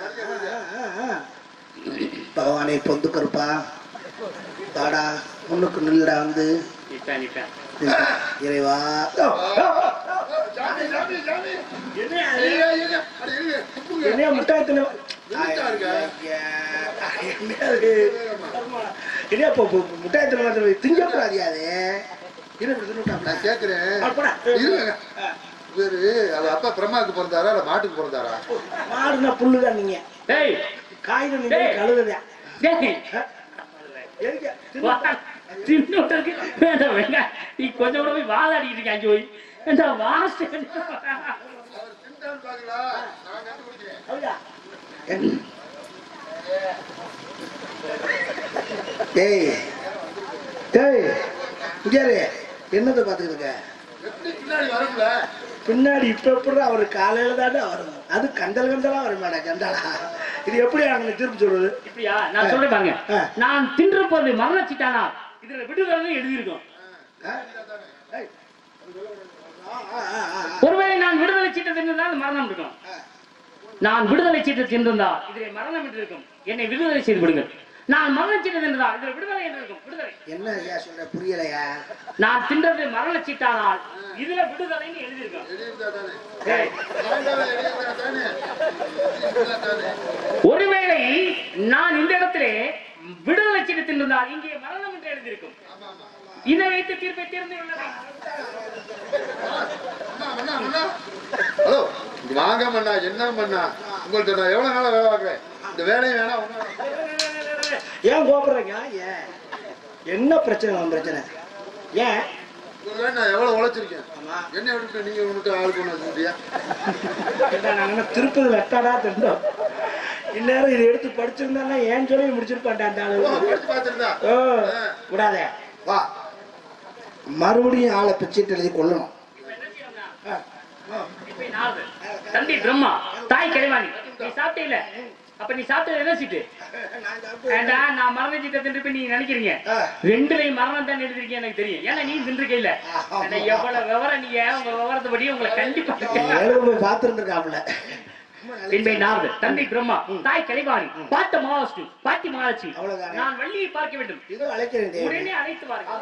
பகவானை பொந்து கருப்பா பாடா முன்னுக்கு நில்லுடா வந்து நிப்பேன் நிப்பேன் இறைவா ஆ, சாமி, சாமி, சாமி. என்ன இருங்க, இருங்க. அட, இருங்க. துப்புங்க. என்னையா முட்டாயத்துல என்னத்தா இருக்க? என்னையா இப்போ முட்டாயத்துல மாதிரி திங்கக்கூடாதியா அது இரு இப்படி தின்னுட்டாப்ல. நான் கேக்குறேன். ஆ, போடா. இருங்க. இவரு, அது அப்பா பிரம்மாவுக்கு பிறந்தாரா இல்ல மாட்டுக்கு பிறந்தாரா மாடுனா புல்லுதான் நீங்க டேய் காய்கறி நீங்க டேய். கழுதுதான் டேய் எதுக்கு? வா, தின்னு. தின்னுட்டதுக்கு வேண்டாம் வேண்டாம் நீ கொஞ்சம் கூட போய் வாதாடிட்டு இருக்க அங்கே போய் ஏண்டா வாஸ்ட் அவர் திண்டான்னு பாக்கலா நான் கண்டுபிடிக்கிறேன் அப்படியா? என்ன? டேய் டேய் இங்கேரு என்னத்தை பார்த்துக்கிட்டு இருக்க எப்படி பின்னாடி வரும்ல பின்னாடி இப்ப எப்படி அவர் காலையில தானே வரும் அது கண்டல் கண்டலா வரும் மேடம் கண்டலா இது எப்படி அவங்க திருப்பி சொல்றது இப்படியா நான் சொல்றேன் பாருங்க ஆ. நான் தின்றப்போது மரணச்சிட்டானா இதுல விடுதலை எழுதியிருக்கோம் ஆ? டேய். ஆ, ஆ, ஆ, ஆ. ஒருவேளை நான் விடுதலை சீட்டை தின்றிருந்தால் மரணம் இருக்கும் நான் விடுதலை சீட்டை தின்றிருந்தால் இதிலே மரணம் என்று இருக்கும் என்னை விடுதலை செய்து விடுங்கள் நான் மரண சீட்டை தின்றதால் இதில் விடுதலை என்று இருக்கும் விடுதலை என்ன ஐயா சொல்ற புரியலையா நான் தின்றது மரண சீட்டானால் இதுல விடுதலைன்னு எழுதியிருக்கோம் எழுதியிருந்தா தானே டேய், ஆண்டவன் எழுதியிருந்தா தானே எழுதியிருந்தா தானே ஒருவேளை நான் இந்த இடத்திலே விடுதலை சீட்டு தின்றிருந்தால் இங்கே மரணம் என்று எழுதியிருக்கும் ஆமா ஆமா இதை வைத்து தீர்ப்பை தேர்ந்து உள்ளது அண்ணா, அண்ணா, அண்ணா. ஹலோ இங்க வாங்க மண்ணா என்ன மண்ணா உங்கள்ட்ட நான் எவ்வளவு நாளா வேலை பார்க்கிறேன் இந்த வேலையும் வேணாம் ஒண்ணும் வேணாம். ஏன் கோபுறீங்க ஏன் என்ன பிரச்சனை உன் பிரச்சனை ஏன் உங்களுக்கு வேணும், நான் எவ்வளவு உழைச்சிருக்கேன் ஆமா என்ன விட்டுட்டு நீங்க விட்டு ஆள் கொண்டு வச்சுட்டியா ஏண்டா, நாங்க என்ன திருப்பதி வெட்டாடா திண்டோம் இந்நேரம் இதை எடுத்து படிச்சிருந்தா ஏன் சொல்லி முடிச்சிருப்பான்டா அந்த ஆளு படிச்சு பார்த்திருந்தா ஓ, விடாதே வா மறுபடியும் ஆளை பிச்சிட்டு எழுதி கொள்ளணும் ஆ, ஆ. இப்ப நாலு. தம்பி பிரம்மா தாய் கலைவாணி நீ சாப்பிட்டே இல்ல அப்ப நீ சாப்பிட்டது என்ன சீட்டு நான் சாப்பிட்டு- ஏண்டா நான் மரண சீட்டை தின்று நீங்க நினைக்கிறீங்க ஆ. ரெண்டுலையும் மரணம் தான் எழுதிருக்கீங்க எனக்கு தெரியும் ஏன்னா நீ தின்றுக்க இல்ல ஏன்னா எவ்வளவு விவரம் நீங்க உங்க விவரத்தைப்படி உங்களை கண்டிப்பா ஏழு போய் பார்த்துருந்துருக்காப்புல பின்பை நாரது தந்தை பிரம்மா தாய் கலைவாணி பார்த்த மகாவிஷ்ணு பாட்டி மகாலட்சுமி அவ்வளவுதானே? நான் வள்ளியை பார்க்க வேண்டும் இதோ அழைக்கிறேன் தேவி. உடனே அழைத்து வாருங்கள்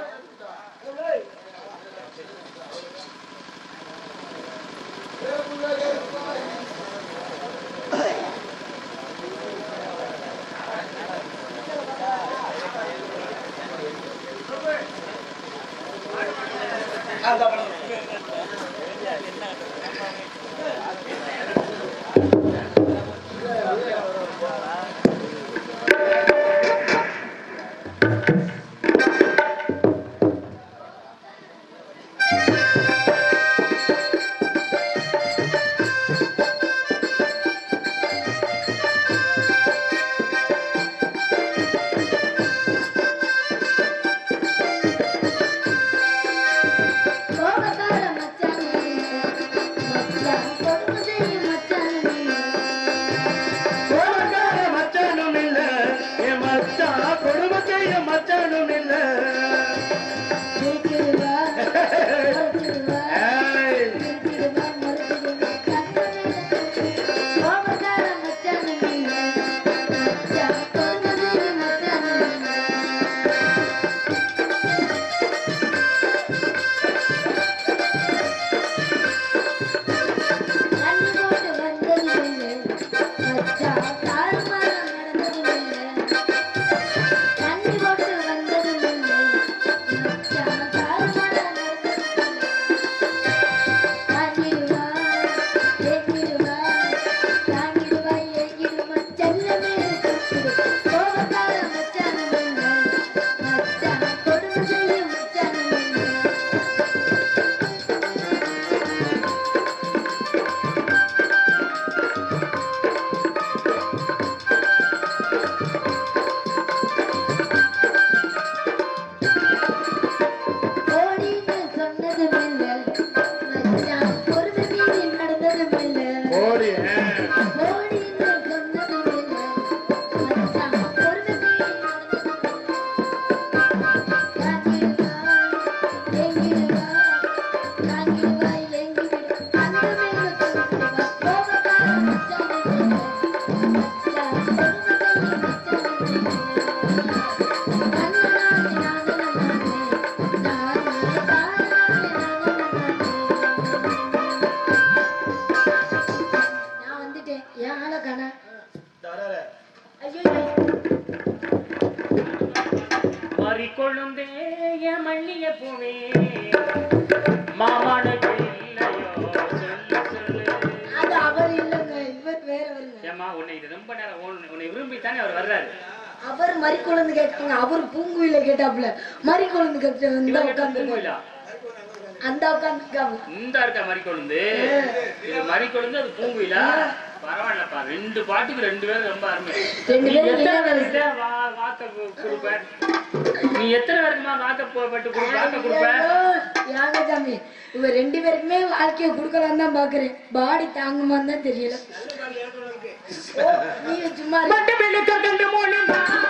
மாமனுக்கு இல்லையோ சொல்லு சொல்லு அது அவர் இல்லைங்க இவர் வேறவருங்க ஏம்மா உன்னை இது ரொம்ப நேரம் உன்னை- உன்னை விரும்பித்தானே அவர் வர்றாரு அவர் மறி குழந்தை கேட்டாங்க அவர் பூங்குயில கேட்டாப்புல மறி குழந்தை கேட்ட இந்த இவன் உட்காந்து பூங்குயிலா அந்த உட்காந்துருக்காங்க இந்த இருக்க மறிக்கொழுந்து இது மறிக்கொழுந்து அது பூங்குயிலா பரவாயில்லப்பா ரெண்டு பாட்டுக்கு ரெண்டு பேரும் ரொம்ப அருமை ரெண்டு நீ பேரும் எத்தனை இல்லாத பேருக்கு வா வாக்க கு- கொடுப்ப நீ எத்தனை பேருக்குமா வாக்க போ- பட்டு கொடு வாக்க கொடுப்ப யாங்க சாமி இவ ரெண்டு பேருக்குமே வாழ்க்கையை கொடுக்கலாம் தான் பாக்குறேன் பாடி தாங்குமான்னு தான் தெரியல ஓ, நீங்க சும்மா இரு. மட்டு விழுக்க கண்டு மொழி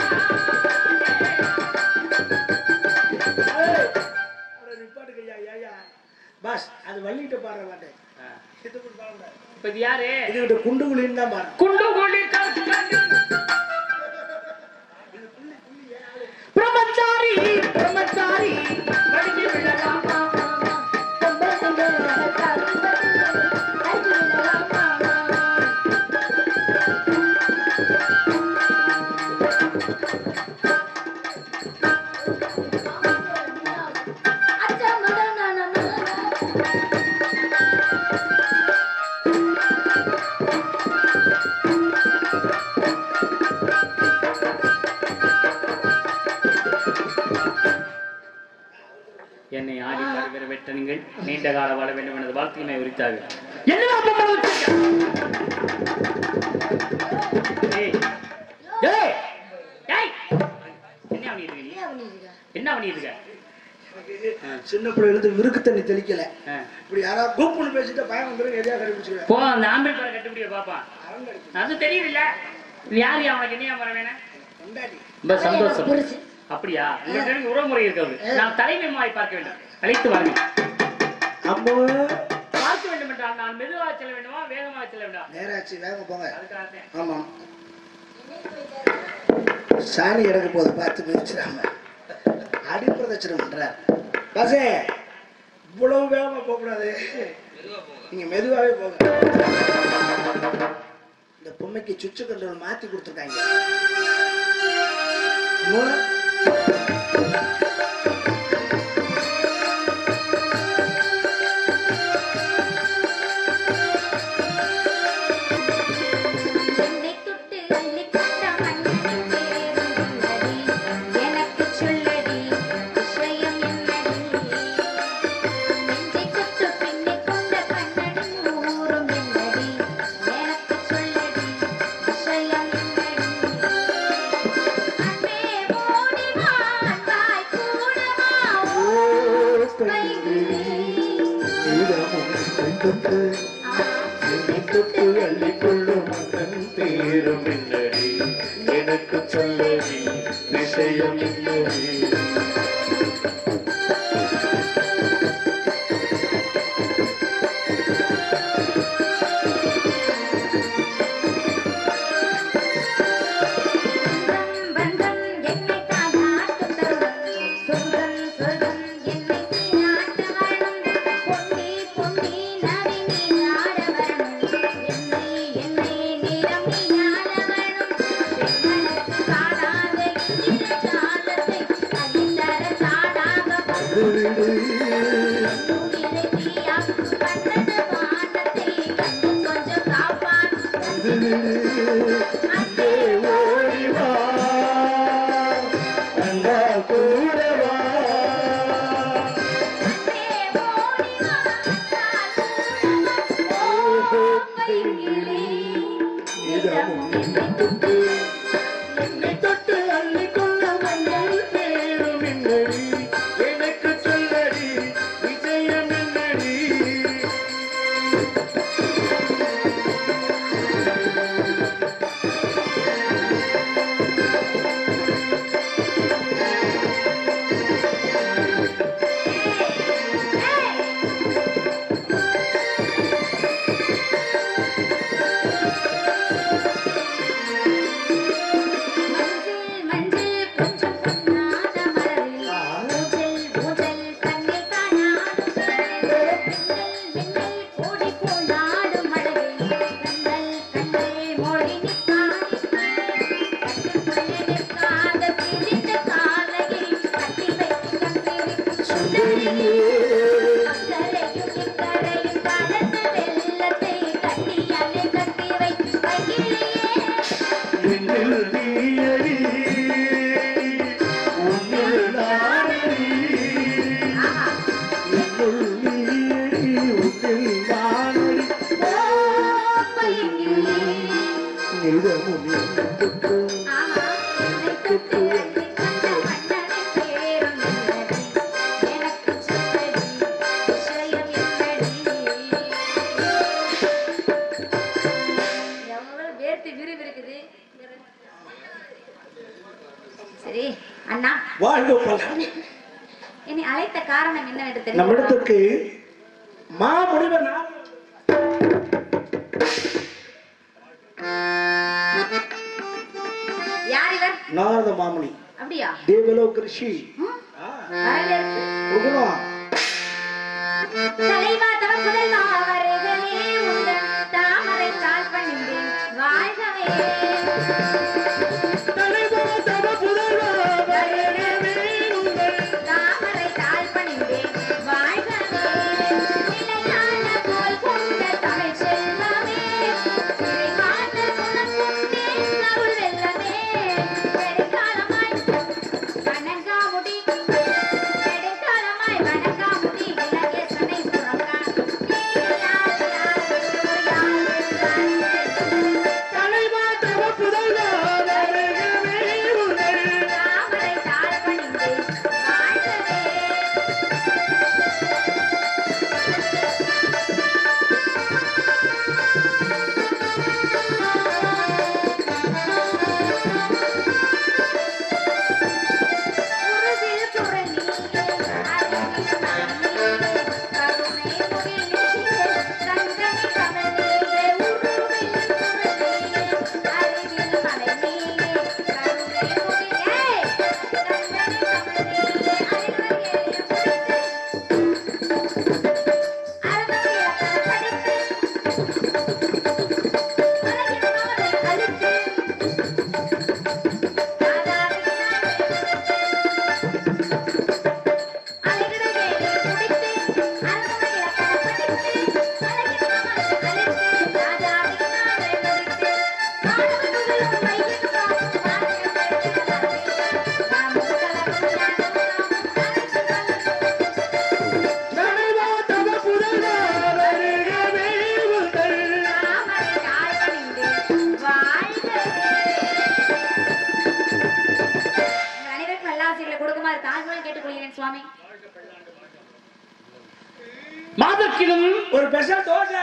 அவரை நிப்பாட்டுங்க ஐயா, ஐயா, ஐயா. பாஸ் அது வள்ளிகிட்ட பாடுற பாட்டு இது கூட பாடக்கூடாது. இப்ப இது யாரு இதுகிட்ட குண்டு குழின்னு தான் பாடுறேன் குண்டு குழி கண்டு பிரம்மச்சாரி பிரம்மச்சாரி வடிஞ்சு விழலாமா ரொம்ப சந்தோஷம். அடிச்சு விடலாமா? அச்சா, மட, நா, நா, நா, நா. என்னை ஆடி வருகிற வெட்டனுங்கள் நீண்ட கால வாழ வேண்டும் எனது வாழ்க்கையினை உரித்தார்கள் என்ன அப்பம் வச்சிருக்க ஏய் ஏய் ஏய் என்ன பண்ணிட்டு இருக்க நீ என்ன பண்ணிருக்க? என்ன பண்ணிட்டு இருக்க சின்ன பிள்ளை எழுந்து விருக்கு தண்ணி தெளிக்கல ஆ. இப்படி யாராவது கூப்பிட்டு பேசிட்டு பயம் வந்துடும் எதையா கண்டுபிடிச்சிருவேன் போ அந்த ஆம்பளை பாரு கட்டுப்படிய பாப்பா அது தெரியுது இல்ல யாரு அவனுக்கு என்ன வர வேணும் கொண்டாடி ரொம்ப சந்தோஷம் புரிச்சு. அப்படியா உங்கள்கிட்ட எனக்கு உறவுமுறை இருக்கிறது நான் தலைமை மாய் பார்க்க வேண்டும் அழைத்து வாங்க அம்மா பார்க்க வேண்டும் என்றால் நான் மெதுவாக செல்ல வேண்டுமா வேகமாக செல்ல வேண்டுமா நேராச்சு வேக போங்க அதுக்காகத்தான் ஆமாம் சாணி இறக்க போது பார்த்து மிதிச்சிடாம அடிப்பிரதட்சணம் பண்றார் பசே இவ்வளவு வேகமா போகக்கூடாது நீங்க மெதுவாவே போங்க இந்த பொம்மைக்கு சுவிட்சு கண்ட்ரோல் மாத்தி கொடுத்துருக்காங்க அம்மா, என்னை தொட்டு அள்ளி கொண்ட மன்னனின் பேருள்ளடி எனக்கு சொல்லடி விஷயம் என்னடி நெஞ்சை தொட்டு பின்னி கொண்ட கண்ணனின் ஊரும் என்னடி எனக்கு சொல்லடி விஷயம் என்னடி அன்பே ஓடி வா தாய் கூடவா ஓ கைகளே நீதாமும் என் தொட்டு, என்னை தொட்டு அள்ளிக்கொள்ளும் கண் தேரும் என்னடி எனக்கு சொல்லடி விஷயம் என்னடி பந்தம் பந்தம் என்னை தாலாட்டு தரும் சொர்க்கம் சொர்க்கம் என்னை நீராட்ட வரணும் பொன்னி பொன்னி நதி நீராட வரணும் என்னை என்னை நீரம் நீராட வரணும் பெண்மனசு காணாத இந்திர ஜாலத்தை அள்ளித்தர தானாக அண்ணா வாழ்க பல்லாண்டு என்னை அழைத்த காரணம் என்னவென்று தெரியும் நம்மிடத்திற்கு மாமுனிவர் நாரதர் யார் இவர் நாரத மாமுனி அப்படியா தேவலோக ரிஷி ம், ஆ, வரவேற்பு. கொடுக்கணும். தலைவா தவ புதல்வா வருகவே உந்தன் தாமரை கால் பணிந்தேன் வாழ்கவே தாமரை தாழ் பணிந்தேன் வாழ்கவே நிலையான போல் கொண்ட தமிழ் செல்வமே நிறைவான குணம் கொண்டேன் அருள் வெல்லமே நெடுங்காலமாய் வணங்காமுடி நெடுங்காலமாய் வணங்காமுடி இலங்கேசனை சுரங்கான் தாமரை தாழ் பணிந்தேன் வாழ்கவே உருவில் குரலிலே அருகில் மணியிலே கருணை முகிலிலே கந்தனி கமலிலே உருவில் குரலிலே அருகில் மலையிலே கருணை முகிலே கந்தனி கமலிலே அருகிலே அருகில் படித்து உலகின் அவரை அழித்து அனைவருக்கும் நல்லாசிகளை கொடுக்குமாறு தாழ்மையாக கேட்டுக்கொள்கிறேன் சுவாமி மாதக்கிலும் ஒரு பெசல் தோசை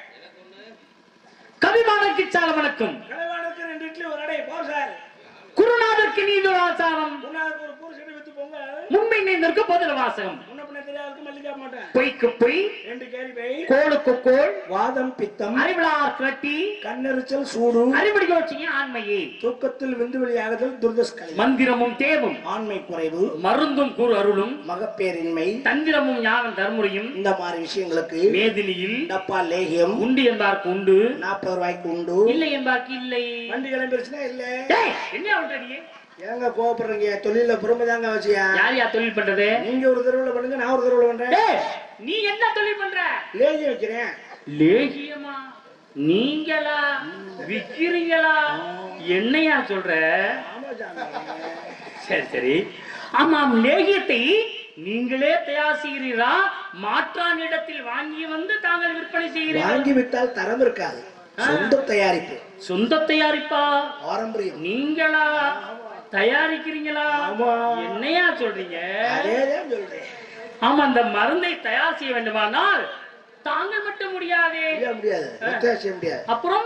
கவிமானுக்கு சால வணக்கம் கலைவாணருக்கு ரெண்டு இட்லி ஒரு அடை போ சார் குருநாதருக்கு நீதுராசாரம் முன்னாடி ஒரு பூர் செடி வித்து போங்க முன்மை நேர்ந்தற்கு பதில் வாசகம் முன்ன பின்ன தெரியாததுக்கு மல்லிகா மாட்டேன் பொய்க்கு பொய் ரெண்டு கேள்வி பை கோளுக்கு கோள் வாதம் பித்தம் அறிவிழார் கட்டி கண்ணெரிச்சல் சூடு அறிவடி யோசிங்க ஆண்மையே தூக்கத்தில் விந்து வெளியாகுதல் துர்தஸ்கலை மந்திரமும் தேவும் ஆண்மை குறைவு மருந்தும் கூறு அருளும் மகப்பேரின்மை தந்திரமும் ஞானம் தர்முறையும் இந்த மாதிரி விஷயங்களுக்கு மேதினியில் டப்பா லேகியம் உண்டு என்பார்க்கு உண்டு நாற்பது ரூபாய்க்கு உண்டு இல்லை என்பார்க்கு இல்லை வண்டி கிளம்பிருச்சுன்னா இல்ல டேய், என்ன பண்றீங்க ஏங்க கோவப்படுறீங்க தொழில பொறுமை தாங்க வச்சியா யார் யார் தொழில் பண்றது நீங்க ஒரு தெருவுல பண்ணுங்க நான் ஒரு தெருவுல பண்றேன் டேய், நீ என்ன தொழில் பண்ற லேகியம் வைக்கிறேன் லேகியமா நீங்களா விக்கிறீங்களா என்னையா சொல்ற ஆமா சாமி. சரி சரி ஆமாம் லேகியத்தை நீங்களே தயார் செய்கிறீரா மாற்றானிடத்தில் வாங்கி வந்து தாங்கள் விற்பனை செய்கிறீர்கள் வாங்கி விட்டால் தரம் இருக்காது சொந்த தயாரிப்பு சொந்த தயாரிப்பா பாரம்பரியம் நீங்களா தயாரிக்கிறீங்களா ஆமா. என்னையா சொல்றீங்க அதேதான் சொல்றேன் ஆமா அந்த மருந்தை தயார் செய்ய வேண்டுமானால் தாங்கள் மட்டும் முடியாதே செய்ய முடியாது வித்தியாசம் செய்ய முடியாது அப்புறம்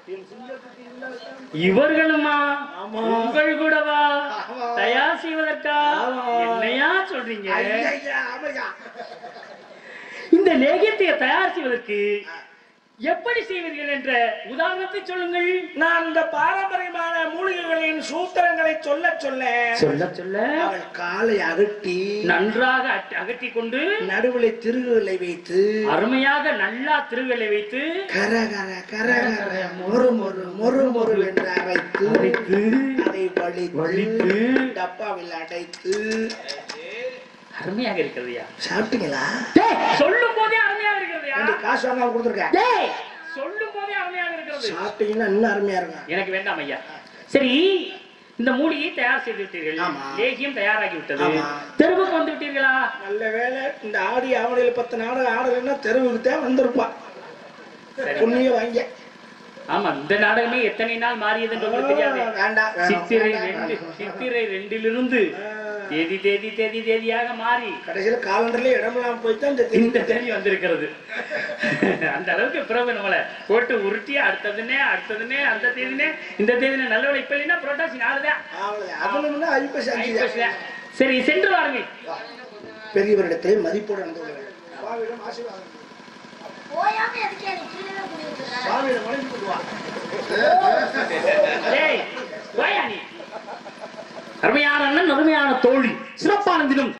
இவர்களுமா ஆமா. உங்கள் கூடவா ஆமா. தயார் செய்வதற்கா ஆமா. என்னையா சொல்றீங்க ஐயா, ஆமையா. இந்த லேகியத்தை தயார் செய்வதற்கு எப்படி செய்வீர்கள் என்ற உதாரணத்தை சொல்லுங்கள் நான் இந்த பாரம்பரியமான மூலிகைகளின் சூத்திரங்களை சொல்ல சொல்ல சொல்ல சொல்ல அவள் காலை அகட்டி நன்றாக அட்- அகற்றிக் கொண்டு நடுவிலே திருகுகளை வைத்து அருமையாக நல்லா திருகளை வைத்து கர கர கர கர மொறு மொறு மொறு மொறு என்று அரைத்து அரைத்து, அதை வலித்து வலித்து, டப்பாவில் அடைத்து அருமையாக இருக்கிறதுயா சாப்பிட்டீங்களா சொல்லும் போதே அருமையாக இருக்கிறதுயா ரெண்டு காசு வாங்க கொடுத்துருக்கேன் டேய், சொல்லும் போதே அருமையாக இருக்கிறது சாப்பிட்டீங்கன்னா இன்னும் அருமையா இருக்கும் எனக்கு வேண்டாம் ஐயா சரி இந்த மூலிகையை தயார் செய்து விட்டீர்கள் ஆமா. லேகியம் தயாராகி விட்டது ஆமா. தெருவுக்கு வந்து விட்டீர்களா நல்ல வேலை இந்த ஆடி ஆவணியில் பத்து நாடகம் ஆடலைன்னா தெருவுக்கு தான் வந்திருப்பா சரி. புண்ணியம் வாங்க ஆமா இந்த நாடகமே எத்தனை நாள் மாறியது என்று உங்களுக்கு தெரியாது வேண்டாம் வேண்டாம். சித்திரை வேண்டாம். ரெண்டு சித்திரை ரெண்டிலிருந்து ஆ. தேதி தேதி தேதி தேதியாக மாறி கடைசியில காலண்டர்ல இடமெல்லாம் போய் தான் இந்த இந்த தேதி வந்திருக்கிறது அந்த அளவுக்கு பிறகு நம்மளை போட்டு உருட்டி அடுத்ததுனே அடுத்ததுனே அந்த தேதினே இந்த தேதினே நல்ல வேலை இப்ப இல்லைன்னா புரோட்டாசி நாலுதான் அவ்வளவுதான். அதுல முன்ன ஐப்பசி அஞ்சு தான். ஐப்பசிதான். சரி சென்று வாருங்கள் பெரியவரிடத்திலே மதிப்போடு நடந்து கொள்ள வேண்டும் சுவாமியிடம் ஆசீர்வாதம் போயாம எதுக்கே நீ கீழே குடியிருக்க சுவாமியிடம் வணங்கி கொண்டு வா டேய், வாயா நீ அருமையான அண்ணன் அருமையான தோழி சிறப்பான தினம்